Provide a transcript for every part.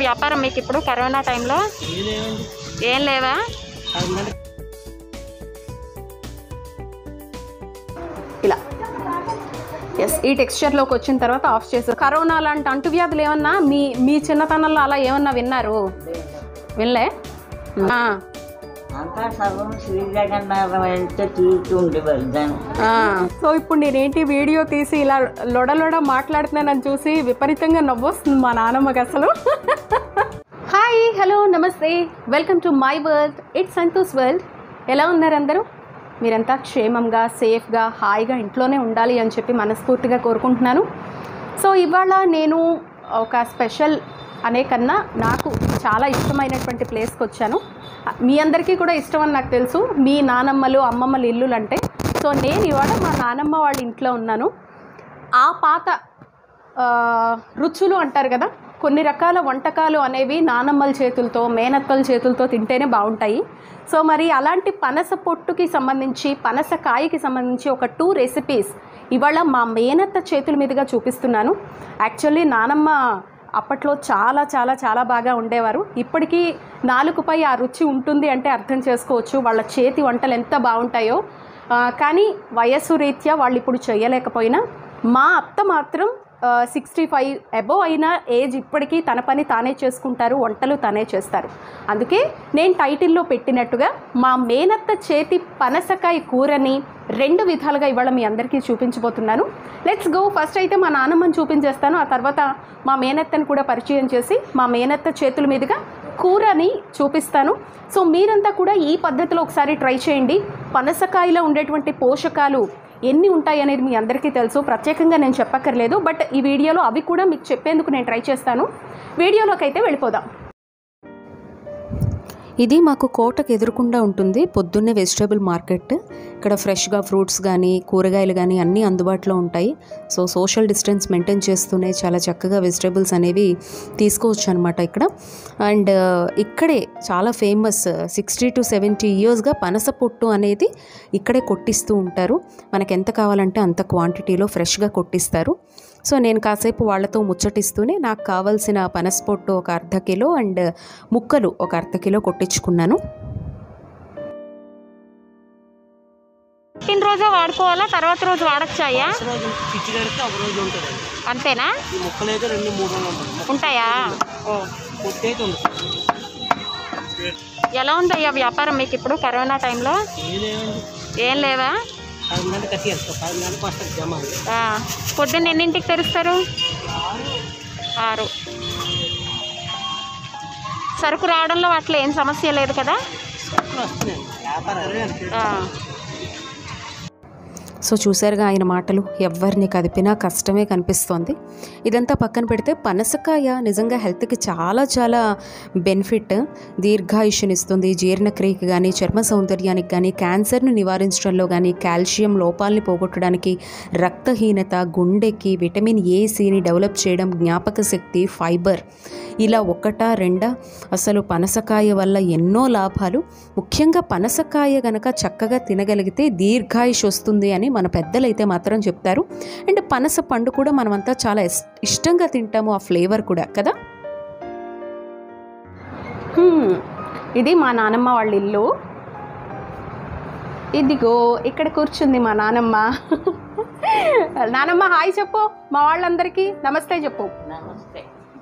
వ్యాపారం మీకు ఇప్పుడు కరోనా టైంలో ఏం లేవా ఇలా ఎస్ ఈ టెక్స్చర్లోకి వచ్చిన తర్వాత ఆఫ్ చేస్తారు కరోనా లాంటి అంటువ్యాధులు ఏమన్నా మీ మీ చిన్నతనంలో అలా ఏమన్నా విన్నారు వినలే ఆ, అంతా సర్వం శ్రీ జగన్నాథం వెళ్తే తీరుతూ ఉండేవారు దాన్ని ఆ. సో ఇప్పుడు నేనేంటి వీడియో తీసి ఇలా లొడ లొడ మాట్లాడుతున్నానని చూసి విపరీతంగా నవ్వొస్తుంది మా నాన్నమ్మకి అసలు హాయ్ హలో నమస్తే welcome to my world it's Santosh world ఎలా ఉన్నారు అందరూ మీరంతా క్షేమంగా సేఫ్గా హాయిగా ఇంట్లోనే ఉండాలి అని చెప్పి మనస్ఫూర్తిగా కోరుకుంటున్నాను సో ఇవాళ నేను ఒక స్పెషల్ అనే కన్నా నాకు చాలా ఇష్టమైనటువంటి ప్లేస్కి వచ్చాను మీ అందరికీ కూడా ఇష్టం అని నాకు తెలుసు మీ నానమ్మలు అమ్మమ్మలు ఇల్లులు అంటే సో నేను ఇవాళ మా నానమ్మ వాళ్ళ ఇంట్లో ఉన్నాను ఆ పాత ఆ, రుచులు అంటారు కదా కొన్ని రకాల వంటకాలు అనేవి నానమ్మల చేతులతో మేనత్తల చేతులతో తింటేనే బాగుంటాయి సో మరి అలాంటి పనస పొట్టుకి సంబంధించి పనస కాయకి సంబంధించి ఒక టూ రెసిపీస్ ఇవాళ మా మేనత్త చేతుల మీదుగా చూపిస్తున్నాను యాక్చువల్లీ నానమ్మ అప్పట్లో చాలా చాలా చాలా బాగా ఉండేవారు ఇప్పటికీ నాలుగుపై ఆ రుచి ఉంటుంది అంటే అర్థం చేసుకోవచ్చు వాళ్ళ చేతి వంటలు ఎంత బాగుంటాయో ఆ, కానీ వయస్సు రీత్యా వాళ్ళు ఇప్పుడు చేయలేకపోయినా మా అత్త మాత్రం సిక్స్టీ ఫైవ్ అబోవ్ అయిన ఏజ్ ఇప్పటికీ తన పని తానే చేసుకుంటారు వంటలు తానే చేస్తారు అందుకే నేను టైటిల్లో పెట్టినట్టుగా మా మేనత్త చేతి పనసకాయ కూరని రెండు విధాలుగా ఇవాళ మీ అందరికీ చూపించబోతున్నాను లెట్స్ గో ఫస్ట్ అయితే మా నాన్నమ్మని చూపించేస్తాను ఆ తర్వాత మా మేనత్తని కూడా పరిచయం చేసి మా మేనత్త చేతుల మీదుగా కూరని చూపిస్తాను సో మీరంతా కూడా ఈ పద్ధతిలో ఒకసారి ట్రై చేయండి పనసకాయలో ఉండేటువంటి పోషకాలు ఎన్ని ఉంటాయి అనేది మీ అందరికీ తెలుసు ప్రత్యేకంగా నేను చెప్పక్కర్లేదు బట్ ఈ వీడియోలో అవి కూడా మీకు చెప్పేందుకు నేను ట్రై చేస్తాను వీడియోలోకి అయితే వెళ్ళిపోదాం ఇది మాకు కోటకు ఎదురుకుండా ఉంటుంది పొద్దున్నే వెజిటేబుల్ మార్కెట్ ఇక్కడ ఫ్రెష్గా ఫ్రూట్స్ కానీ కూరగాయలు కానీ అన్నీ అందుబాటులో ఉంటాయి సో సోషల్ డిస్టెన్స్ మెయింటైన్ చేస్తూనే చాలా చక్కగా వెజిటేబుల్స్ అనేవి తీసుకోవచ్చు అనమాట ఇక్కడ అండ్ ఇక్కడే చాలా ఫేమస్ సిక్స్టీ టు సెవెంటీ ఇయర్స్గా పనస పొట్టు అనేది ఇక్కడే కొట్టిస్తూ ఉంటారు మనకు ఎంత కావాలంటే అంత క్వాంటిటీలో ఫ్రెష్గా కొట్టిస్తారు సో నేను కాసేపు వాళ్ళతో ముచ్చటిస్తూనే నాకు కావాల్సిన పనస పొట్టు ఒక అర్ధ కిలో అండ్ ముక్కలు ఒక అర్ధ కిలో కొట్టించుకున్నాను పుట్టిన రోజే వాడుకోవాలా తర్వాత రోజు వాడచ్చాయా రోజు పిచ్చి కడితే ఒక రోజు ఉంటుంది అంతేనా ఈ ముక్కలు అయితే రెండు మూడు రోజులు ఉంటుంది ఉంటాయా పొట్టి అయితే ఉంటుంది ఎలా ఉందయ్యా వ్యాపారం మీకు ఇప్పుడు కరోనా టైంలో ఏదేమండి ఏం లేవా పది గంటలకు కట్టి వేస్తాం పది గంటలకు వస్తుంది జమ ఆ, పొద్దున్న ఎన్నింటికి తెరుస్తారు ఆరు సరుకు రావడంలో అట్లా ఏం సమస్య లేదు కదా సరుకులు వస్తున్నాయి వ్యాపారం ఆ, సో చూసారుగా ఆయన మాటలు ఎవరిని కదిపినా కష్టమే కనిపిస్తోంది ఇదంతా పక్కన పెడితే పనసకాయ నిజంగా హెల్త్కి చాలా చాలా బెనిఫిట్ దీర్ఘాయుష్యనిస్తుంది జీర్ణక్రియకి కానీ చర్మ సౌందర్యానికి కానీ క్యాన్సర్ను నివారించడంలో కానీ కాల్షియం లోపాలని పోగొట్టడానికి రక్తహీనత గుండెకి విటమిన్ ఏ సిని డెవలప్ చేయడం జ్ఞాపక శక్తి ఫైబర్ ఇలా ఒకటా రెండా అసలు పనసకాయ వల్ల ఎన్నో లాభాలు ముఖ్యంగా పనసకాయ గనక చక్కగా తినగలిగితే దీర్ఘాయుష్ వస్తుంది అని మన పెద్దలైతే మాత్రం చెప్తారు అండ్ పనస పండు కూడా మనమంతా చాలా ఇస్- ఇష్టంగా తింటాము ఆ ఫ్లేవర్ కూడా కదా హ్మ్, ఇది మా నానమ్మ వాళ్ళ ఇల్లు ఇదిగో ఇక్కడ కూర్చుంది మా నానమ్మ నానమ్మ హాయ్ చెప్పు మా వాళ్ళందరికీ నమస్తే చెప్పు నమస్తే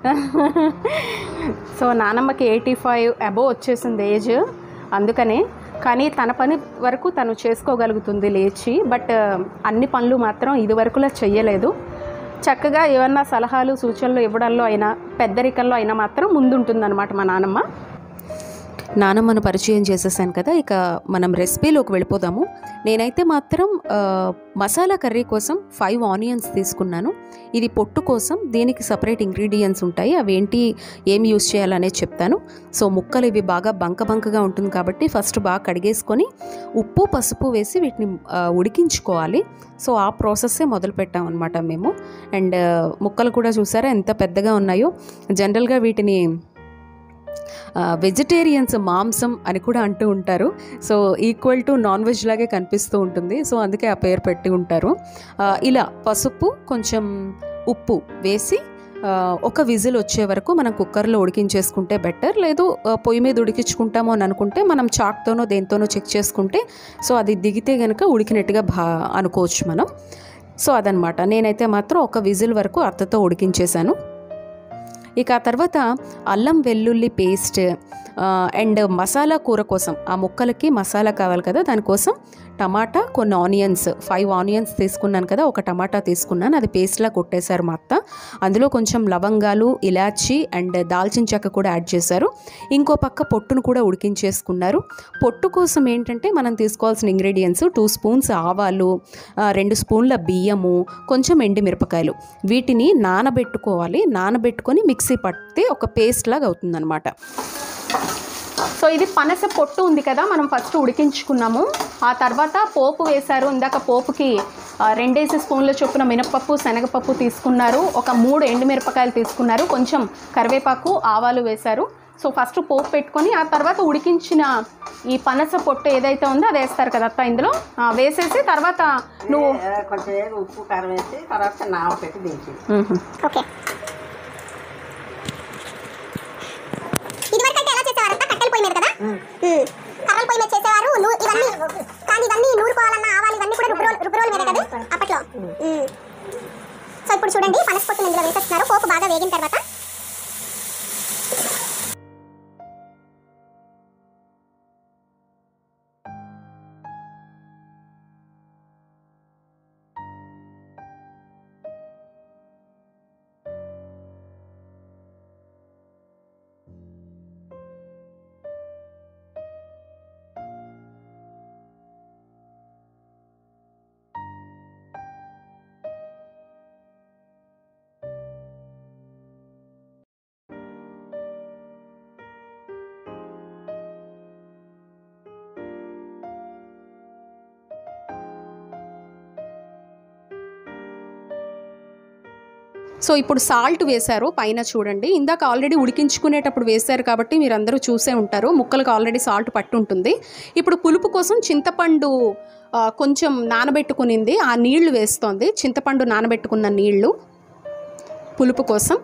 సో నానమ్మకి ఎయిటీ ఫైవ్ అబోవ్ వచ్చేసింది ఏజ్ అందుకనే కానీ తన పని వరకు తను చేసుకోగలుగుతుంది లేచి బట్ అన్ని పనులు మాత్రం ఇది వరకులా చెయ్యలేదు చక్కగా ఏమన్నా సలహాలు సూచనలు ఇవ్వడంలో అయినా పెద్దరికంలో అయినా మాత్రం ముందుంటుందన్నమాట మా నానమ్మ నానమ్మను పరిచయం చేసేసాను కదా ఇక మనం రెసిపీలోకి వెళ్ళిపోదాము నేనైతే మాత్రం ఆ, మసాలా కర్రీ కోసం ఫైవ్ ఆనియన్స్ తీసుకున్నాను ఇది పొట్టు కోసం దీనికి సపరేట్ ఇంగ్రీడియంట్స్ ఉంటాయి అవి ఏంటి ఏం యూస్ చేయాలనేది చెప్తాను సో ముక్కలు ఇవి బాగా బంక బంకగా ఉంటుంది కాబట్టి ఫస్ట్ బాగా కడిగేసుకొని ఉప్పు పసుపు వేసి వీటిని ఆ, ఉడికించుకోవాలి సో ఆ ప్రాసెస్సే మొదలు పెట్టాం అనమాట మేము అండ్ ముక్కలు కూడా చూసారా ఎంత పెద్దగా ఉన్నాయో జనరల్గా వీటిని వెజిటేరియన్స్ మాంసం అని కూడా అంటూ ఉంటారు so equal to non veg లాగే కనిపిస్తూ ఉంటుంది సో అందుకే ఆ పేరు పెట్టి ఉంటారు ఆ, ఇలా పసుపు కొంచెం ఉప్పు వేసి ఆ, ఒక విజిల్ వచ్చే వరకు మనం కుక్కర్లో ఉడికించేసుకుంటే బెటర్ లేదు ఆ, పొయ్యి మీద ఉడికించుకుంటాము అని అనుకుంటే మనం చాక్తోనో దేంతోనో చెక్ చేసుకుంటే సో అది దిగితే కనుక ఉడికినట్టుగా భా అనుకోవచ్చు మనం సో అదనమాట నేనైతే మాత్రం ఒక విజిల్ వరకు అత్తతో ఉడికించేశాను ఇక ఆ తర్వాత అల్లం వెల్లుల్లి పేస్ట్ అండ్ మసాలా కూర కోసం ఆ ముక్కలకి మసాలా కావాలి కదా దానికోసం టమాటా కొన్ని ఆనియన్స్ ఫైవ్ ఆనియన్స్ తీసుకున్నాను కదా ఒక టమాటా తీసుకున్నాను అది పేస్ట్లా కొట్టేశారు మా అత్త అందులో కొంచెం లవంగాలు ఇలాచి అండ్ దాల్చిన చెక్క కూడా యాడ్ చేశారు ఇంకో పక్క పొట్టును కూడా ఉడికించేసుకున్నారు పొట్టు కోసం ఏంటంటే మనం తీసుకోవాల్సిన ఇంగ్రీడియంట్స్ టూ స్పూన్స్ ఆవాలు ఆ, రెండు స్పూన్ల బియ్యము కొంచెం ఎండిమిరపకాయలు వీటిని నానబెట్టుకోవాలి నానబెట్టుకొని మిక్సీ పడితే ఒక పేస్ట్ లాగా అవుతుందన్నమాట సో ఇది పనస పొట్టు ఉంది కదా మనం ఫస్ట్ ఉడికించుకున్నాము ఆ తర్వాత పోపు వేశారు ఇందాక పోపుకి ఆ, రెండేసి స్పూన్ల చొప్పున మినపప్పు శనగపప్పు తీసుకున్నారు ఒక మూడు ఎండుమిరపకాయలు తీసుకున్నారు కొంచెం కరివేపాకు ఆవాలు వేశారు సో ఫస్ట్ పోపు పెట్టుకొని ఆ తర్వాత ఉడికించిన ఈ పనస పొట్టు ఏదైతే ఉందో అది వేస్తారు కదా అత్త ఇందులో ఆ, వేసేసి తర్వాత నువ్వు ఏ, కొంచెం ఉప్పు కారం వేసి తర్వాత నావ పెట్టి దించి ఓకే ఇదివరకు అయితే ఎలా చేసేవారంట కట్టెల పొయ్యి మీద కదా ఉమ్. కర్రల పొయ్యి మీద చేసేవారు నూ- ఇవన్నీ కానీ ఇవన్నీ నూరుకోవాలన్న ఆవాలు ఇవన్నీ కూడా రుబ్బురోలు రుబ్బురోలు మీద కదా అప్పట్లో ఉమ్. సో ఇప్పుడు చూడండి పనస పొట్టు ఇందులో వేసేస్తున్నారు పోపు బాగా వేగిన తర్వాత సో ఇప్పుడు సాల్ట్ వేశారు పైన చూడండి ఇందాక ఆల్రెడీ ఉడికించుకునేటప్పుడు వేశారు కాబట్టి మీరు అందరూ చూసే ఉంటారు ముక్కలకు ఆల్రెడీ సాల్ట్ పట్టు ఉంటుంది ఇప్పుడు పులుపు కోసం చింతపండు ఆ, కొంచెం నానబెట్టుకునింది ఆ నీళ్లు వేస్తోంది చింతపండు నానబెట్టుకున్న నీళ్లు పులుపు కోసం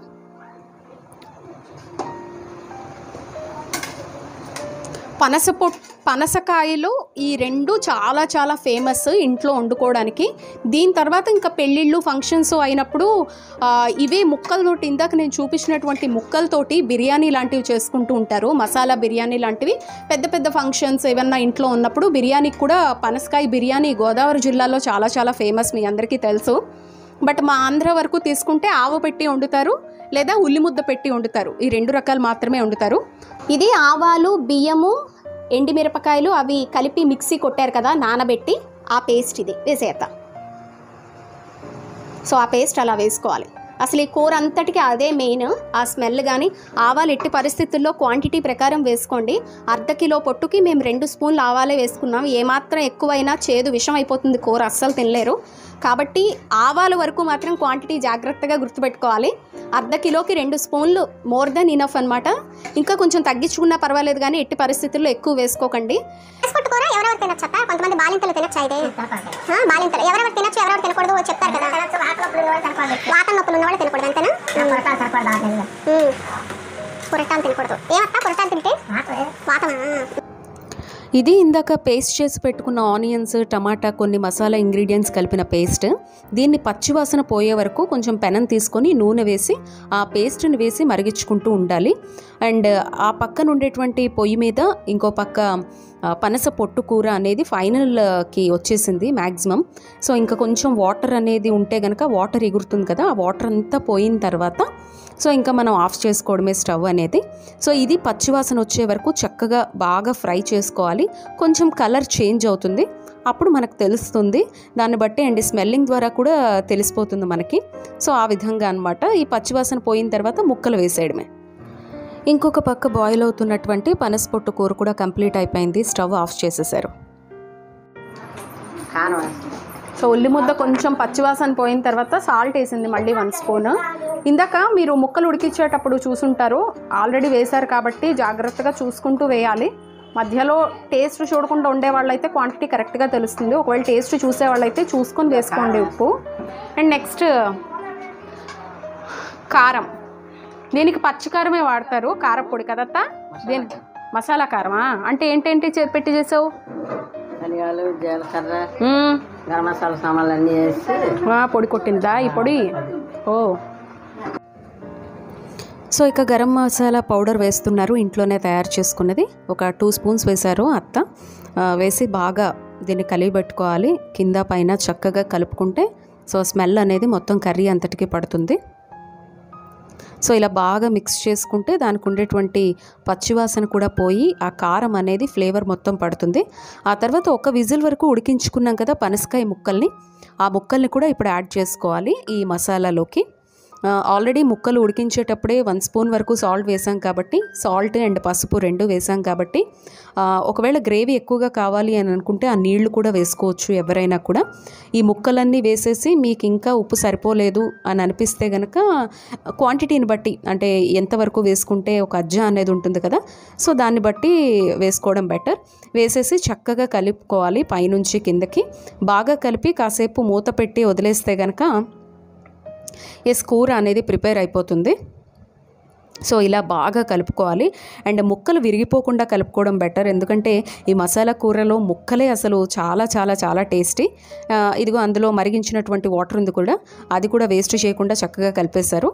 పనస పొట్ పనసకాయలు ఈ రెండు చాలా చాలా ఫేమస్ ఇంట్లో వండుకోవడానికి దీని తర్వాత ఇంకా పెళ్ళిళ్ళు ఫంక్షన్స్ అయినప్పుడు ఆ, ఇవే ముక్కలతోటి ఇందాక నేను చూపించినటువంటి ముక్కలతోటి బిర్యానీ లాంటివి చేసుకుంటూ ఉంటారు మసాలా బిర్యానీ లాంటివి పెద్ద పెద్ద ఫంక్షన్స్ ఏమన్నా ఇంట్లో ఉన్నప్పుడు బిర్యానీకి కూడా పనసకాయ బిర్యానీ గోదావరి జిల్లాలో చాలా చాలా ఫేమస్ మీ అందరికీ తెలుసు బట్ మా ఆంధ్ర వరకు తీసుకుంటే ఆవు పెట్టి వండుతారు లేదా ఉల్లి ముద్ద పెట్టి వండుతారు ఈ రెండు రకాలు మాత్రమే వండుతారు ఇది ఆవాలు బియ్యము ఎండిమిరపకాయలు అవి కలిపి మిక్సీ కొట్టారు కదా నానబెట్టి ఆ పేస్ట్ ఇది వేసేత సో ఆ పేస్ట్ అలా వేసుకోవాలి అసలు ఈ కూర అంతటికి అదే మెయిన్ ఆ స్మెల్ కానీ ఆవాలు ఎట్టి పరిస్థితుల్లో క్వాంటిటీ ప్రకారం వేసుకోండి అర్ధ కిలో పొట్టుకి మేము రెండు స్పూన్లు ఆవాలే వేసుకున్నాం ఏమాత్రం ఎక్కువైనా చేదు విషం అయిపోతుంది కూర అస్సలు తినలేరు కాబట్టి ఆవాల వరకు మాత్రం క్వాంటిటీ జాగ్రత్తగా గుర్తుపెట్టుకోవాలి అర్ధ కిలోకి రెండు స్పూన్లు మోర్ దెన్ ఇనఫ్ అనమాట ఇంకా కొంచెం తగ్గించుకున్నా పర్వాలేదు కానీ ఎట్టి పరిస్థితుల్లో ఎక్కువ వేసుకోకండి పనస పొట్టు కూర ఎవరెవరు తినొచ్చు అత్త కొంతమంది బాలింతలు తినొచ్చా ఇది ఆ, బాలింతలు ఎవరెవరు తినొచ్చు ఎవరెవరు తినకూడదు చెప్తారు కదా వాతం నొప్పులు ఉన్న వాళ్ళు తినకూడదు అంతేనా ఉమ్. పురటాలు తినకూడదు ఏమత్తా పురటాలు తింటే వాతమా ఇది ఇందాక పేస్ట్ చేసి పెట్టుకున్న ఆనియన్స్ టమాటా కొన్ని మసాలా ఇంగ్రీడియంట్స్ కలిపిన పేస్ట్ దీన్ని పచ్చివాసన పోయే వరకు కొంచెం పెనం తీసుకొని నూనె వేసి ఆ పేస్ట్ని వేసి మరిగించుకుంటూ ఉండాలి అండ్ ఆ పక్కన ఉండేటువంటి పొయ్యి మీద ఇంకో పక్క ఆ, పనస పొట్టు కూర అనేది ఫైనల్కి వచ్చేసింది మ్యాక్సిమం సో ఇంకా కొంచెం వాటర్ అనేది ఉంటే కనుక వాటర్ ఎగురుతుంది కదా ఆ వాటర్ అంతా పోయిన తర్వాత సో ఇంకా మనం ఆఫ్ చేసుకోవడమే స్టవ్ అనేది సో ఇది పచ్చివాసన వచ్చే వరకు చక్కగా బాగా ఫ్రై చేసుకోవాలి కొంచెం కలర్ చేంజ్ అవుతుంది అప్పుడు మనకు తెలుస్తుంది దాన్ని బట్టి అండ్ స్మెల్లింగ్ ద్వారా కూడా తెలిసిపోతుంది మనకి సో ఆ విధంగా అన్నమాట ఈ పచ్చివాసన పోయిన తర్వాత ముక్కలు వేసేయడమే ఇంకొక పక్క బాయిల్ అవుతున్నటువంటి పనసపొట్టు కూర కూడా కంప్లీట్ అయిపోయింది స్టవ్ ఆఫ్ చేసేసారు కారం వేస్తుంది సో ఉల్లి ముద్ద కొంచెం పచ్చివాసన పోయిన తర్వాత సాల్ట్ వేసింది మళ్ళీ వన్ స్పూన్ ఇందాక మీరు ముక్కలు ఉడికించేటప్పుడు చూసుంటారు ఆల్రెడీ వేశారు కాబట్టి జాగ్రత్తగా చూసుకుంటూ వేయాలి మధ్యలో టేస్ట్ చూడకుండా ఉండే వాళ్ళైతే క్వాంటిటీ కరెక్ట్గా తెలుస్తుంది ఒకవేళ టేస్ట్ చూసే వాళ్ళైతే చూసుకొని వేసుకోండి ఉప్పు అండ్ నెక్స్ట్ కారం దీనికి పచ్చికారమే వాడతారు కారపొడి కదత్త దీనికి మసాలా కారమా అంటే ఏంటేంటి చే- పెట్టి చేసావు ధనియాలు జీలకర్ర మ్మ్. గరం మసాలా సామాన్లు అన్నీ వేసి ఆ, పొడి కొట్టిందా ఈ పొడి ఓ సో ఇక గరం మసాలా పౌడర్ వేస్తున్నారు ఇంట్లోనే తయారు చేసుకున్నది ఒక టూ స్పూన్స్ వేశారు అత్త ఆ, వేసి బాగా దీన్ని కలిగి పెట్టుకోవాలి కింద పైన చక్కగా కలుపుకుంటే సో స్మెల్ అనేది మొత్తం కర్రీ అంతటికి పడుతుంది సో ఇలా బాగా మిక్స్ చేసుకుంటే దానికి ఉండేటువంటి పచ్చివాసన కూడా పోయి ఆ కారం అనేది ఫ్లేవర్ మొత్తం పడుతుంది ఆ తర్వాత ఒక విజిల్ వరకు ఉడికించుకున్నాం కదా పనసకాయ ముక్కల్ని ఆ ముక్కల్ని కూడా ఇప్పుడు యాడ్ చేసుకోవాలి ఈ మసాలాలోకి ఆల్రెడీ ముక్కలు ఉడికించేటప్పుడే వన్ స్పూన్ వరకు సాల్ట్ వేసాం కాబట్టి సాల్ట్ అండ్ పసుపు రెండు వేసాం కాబట్టి ఆ, ఒకవేళ గ్రేవీ ఎక్కువగా కావాలి అని అనుకుంటే ఆ నీళ్లు కూడా వేసుకోవచ్చు ఎవరైనా కూడా ఈ ముక్కలన్నీ వేసేసి మీకు ఇంకా ఉప్పు సరిపోలేదు అని అనిపిస్తే కనుక క్వాంటిటీని బట్టి అంటే ఎంతవరకు వేసుకుంటే ఒక అజ్జా అనేది ఉంటుంది కదా సో దాన్ని బట్టి వేసుకోవడం బెటర్ వేసేసి చక్కగా కలుపుకోవాలి పైనుంచి కిందకి బాగా కలిపి కాసేపు మూత పెట్టి వదిలేస్తే కనుక ఎస్ కూర అనేది ప్రిపేర్ అయిపోతుంది సో ఇలా బాగా కలుపుకోవాలి అండ్ ముక్కలు విరిగిపోకుండా కలుపుకోవడం బెటర్ ఎందుకంటే ఈ మసాలా కూరలో ముక్కలే అసలు చాలా చాలా చాలా టేస్టీ ఆ, ఇదిగో అందులో మరిగించినటువంటి వాటర్ ఉంది కూడా అది కూడా వేస్ట్ చేయకుండా చక్కగా కలిపేశారు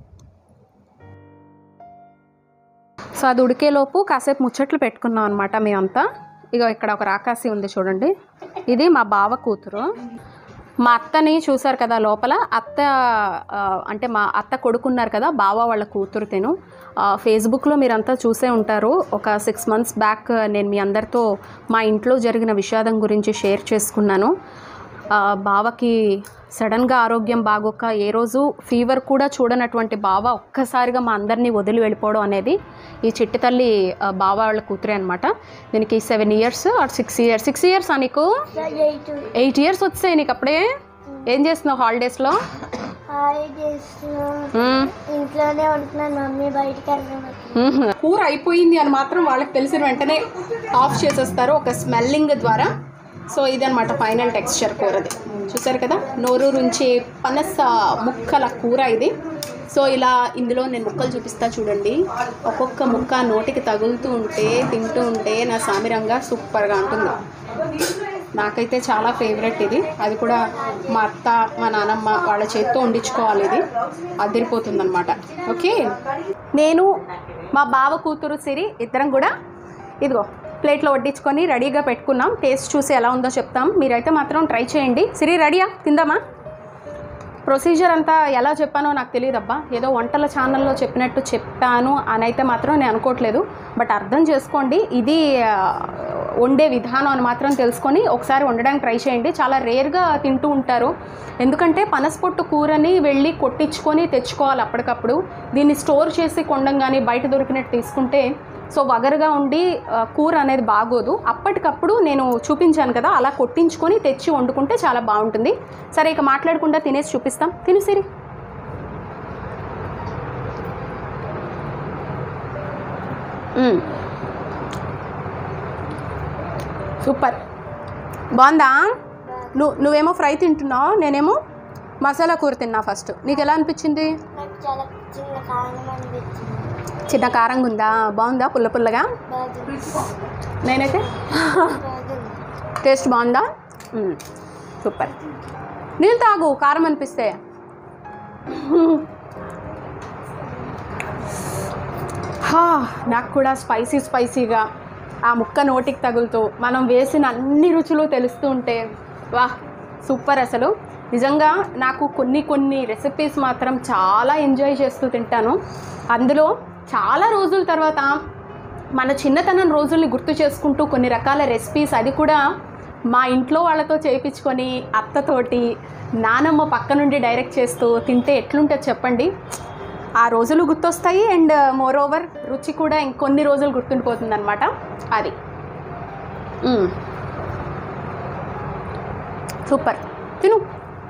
సో అది ఉడికేలోపు కాసేపు ముచ్చట్లు పెట్టుకున్నాం అనమాట మేమంతా ఇక ఇక్కడ ఒక రాకాసి ఉంది చూడండి ఇది మా బావ కూతురు మా అత్తని చూసారు కదా లోపల అత్త ఆ, అంటే మా అత్త కొడుకున్నారు కదా బావ వాళ్ళ కూతురు తిను ఆ, ఫేస్బుక్లో మీరంతా చూసే ఉంటారు ఒక సిక్స్ మంత్స్ బ్యాక్ నేను మీ అందరితో మా ఇంట్లో జరిగిన విషాదం గురించి షేర్ చేసుకున్నాను ఆ, బావకి సడన్గా ఆరోగ్యం బాగోక ఏ రోజు ఫీవర్ కూడా చూడనటువంటి బావ ఒక్కసారిగా మా అందరినీ వదిలి వెళ్ళిపోవడం అనేది ఈ చిట్టి తల్లి ఆ, బావ వాళ్ళ కూతురే అనమాట దీనికి seven years or six years six years నీకు ఎయిట్ ఇయర్స్ వచ్చాయి నీకు అప్పుడే ఏం చేస్తున్నావు హాలిడేస్లో హాయ్ చేస్తున్నాం ఇంట్లోనే ఉంటున్నాను మమ్మీ బయటికి వెళ్ళిన కూర అయిపోయింది అని మాత్రం వాళ్ళకి తెలిసిన వెంటనే ఆఫ్ చేసేస్తారు ఒక స్మెల్లింగ్ ద్వారా సో ఇదనమాట ఫైనల్ టెక్స్చర్ కూరది చూసారు కదా నోరు నుంచి పనస ముక్కల కూర ఇది సో ఇలా ఇందులో నేను ముక్కలు చూపిస్తా చూడండి ఒక్కొక్క ముక్క నోటికి తగులుతూ ఉంటే తింటూ ఉంటే నా సామిరంగా సూపర్గా ఉంటుంది నాకైతే చాలా ఫేవరెట్ ఇది అది కూడా మా అత్త మా నానమ్మ వాళ్ళ చేత్తో వండించుకోవాలి ఇది అదిరిపోతుంది అనమాట ఓకే నేను మా బావ కూతురు సిరి ఇద్దరం కూడా ఇదిగో ప్లేట్లో వడ్డించుకొని రెడీగా పెట్టుకున్నాం టేస్ట్ చూసి ఎలా ఉందో చెప్తాం మీరైతే మాత్రం ట్రై చేయండి సిరి రెడీయా తిందామా ప్రొసీజర్ అంతా ఎలా చెప్పానో నాకు తెలియదబ్బా ఏదో వంటల ఛానల్లో చెప్పినట్టు చెప్పాను అని అయితే మాత్రం నేను అనుకోవట్లేదు బట్ అర్థం చేసుకోండి ఇది ఆ, వండే విధానం అని మాత్రం తెలుసుకొని ఒకసారి వండడానికి ట్రై చేయండి చాలా రేర్గా తింటూ ఉంటారు ఎందుకంటే పనసపొట్టు కూరని వెళ్ళి కొట్టించుకొని తెచ్చుకోవాలి అప్పటికప్పుడు దీన్ని స్టోర్ చేసి కొండం కానీ బయట దొరికినట్టు తీసుకుంటే సో వగరుగా ఉండి ఆ, కూర అనేది బాగోదు అప్పటికప్పుడు నేను చూపించాను కదా అలా కొట్టించుకొని తెచ్చి వండుకుంటే చాలా బాగుంటుంది సరే ఇక మాట్లాడకుండా తినేసి చూపిస్తాం తిను సిరి మ్మ్. సూపర్ బాగుందా నువ్వు నువ్వేమో ఫ్రై తింటున్నావు నేనేమో మసాలా కూర తిన్నా ఫస్ట్ నీకు ఎలా అనిపించింది నాకు చాలా చిన్న కారణం అనిపించింది చిన్న కారంగా ఉందా బాగుందా పుల్ల పుల్లగా బాగుంది నేనైతే బాగుంది టేస్ట్ బాగుందా మ్మ్. సూపర్ నీళ్ళు తాగు కారం అనిపిస్తే హా, నాకు కూడా స్పైసీ స్పైసీగా ఆ ముక్క నోటికి తగులుతూ మనం వేసిన అన్ని రుచులు తెలుస్తూ ఉంటే వాహ్ సూపర్ అసలు నిజంగా నాకు కొన్ని కొన్ని రెసిపీస్ మాత్రం చాలా ఎంజాయ్ చేస్తూ తింటాను అందులో చాలా రోజుల తర్వాత మన చిన్నతనం రోజుల్ని గుర్తు చేసుకుంటూ కొన్ని రకాల రెసిపీస్ అది కూడా మా ఇంట్లో వాళ్ళతో చేయించుకొని అత్తతోటి నానమ్మ పక్క నుండి డైరెక్ట్ చేస్తూ తింటే ఎట్లుంటుంది చెప్పండి ఆ రోజులు గుర్తొస్తాయి అండ్ మోర్ ఓవర్ రుచి కూడా ఇంకొన్ని రోజులు గుర్తుండిపోతుంది అనమాట అది మ్మ్. సూపర్ తిను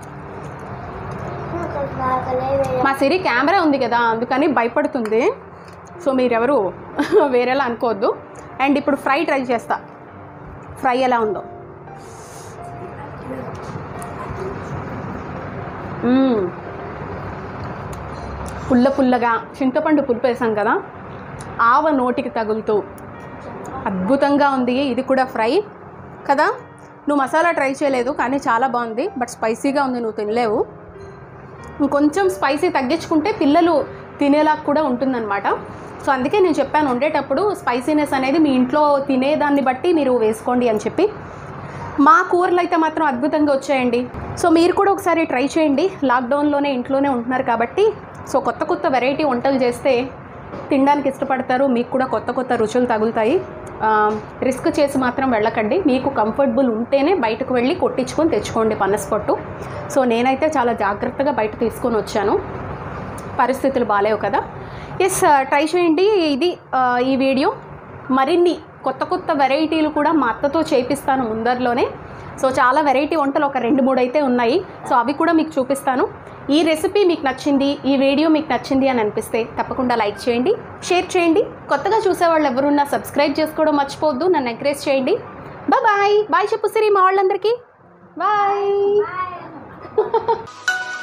నాకు బాగలే వేయ మా సిరి కెమెరా ఉంది కదా అందుకని భయపడుతుంది సో మీరెవరు వేరేలా అనుకోవద్దు అండ్ ఇప్పుడు ఫ్రై ట్రై చేస్తా ఫ్రై ఎలా ఉందో మ్మ్. పుల్ల పుల్లగా చింతపండు పులుపు వేసాం కదా ఆవ నోటికి తగులుతూ అద్భుతంగా ఉంది ఇది కూడా ఫ్రై కదా నువ్వు మసాలా ట్రై చేయలేదు కానీ చాలా బాగుంది బట్ స్పైసీగా ఉంది నువ్వు తినలేవు ఇంకొంచెం స్పైసీ తగ్గించుకుంటే పిల్లలు తినేలా కూడా ఉంటుందన్నమాట సో అందుకే నేను చెప్పాను వండేటప్పుడు స్పైసీనెస్ అనేది మీ ఇంట్లో తినేదాన్ని బట్టి మీరు వేసుకోండి అని చెప్పి మా కూరలు అయితే మాత్రం అద్భుతంగా వచ్చాయండి సో మీరు కూడా ఒకసారి ట్రై చేయండి లాక్డౌన్లోనే ఇంట్లోనే ఉంటున్నారు కాబట్టి సో కొత్త కొత్త వెరైటీ వంటలు చేస్తే తినడానికి ఇష్టపడతారు మీకు కూడా కొత్త కొత్త రుచులు తగులుతాయి ఆ, రిస్క్ చేసి మాత్రం వెళ్ళకండి మీకు కంఫర్టబుల్ ఉంటేనే బయటకు వెళ్ళి కొట్టించుకొని తెచ్చుకోండి పనసపొట్టు సో నేనైతే చాలా జాగ్రత్తగా బయట తీసుకొని వచ్చాను పరిస్థితులు బాగాలేవు కదా ఎస్ ట్రై చేయండి ఇది ఆ, ఈ వీడియో మరిన్ని కొత్త కొత్త వెరైటీలు కూడా మా అత్తతో చేపిస్తాను ముందరలోనే సో చాలా వెరైటీ వంటలు ఒక రెండు మూడు అయితే ఉన్నాయి సో అవి కూడా మీకు చూపిస్తాను ఈ రెసిపీ మీకు నచ్చింది ఈ వీడియో మీకు నచ్చింది అని అనిపిస్తే తప్పకుండా లైక్ చేయండి షేర్ చేయండి కొత్తగా చూసేవాళ్ళు ఎవరున్నా సబ్స్క్రైబ్ చేసుకోవడం మర్చిపోవద్దు నన్ను ఎంకరేజ్ చేయండి బాయ్ బాయ్ చెప్పు సిరి మా వాళ్ళందరికీ బాయ్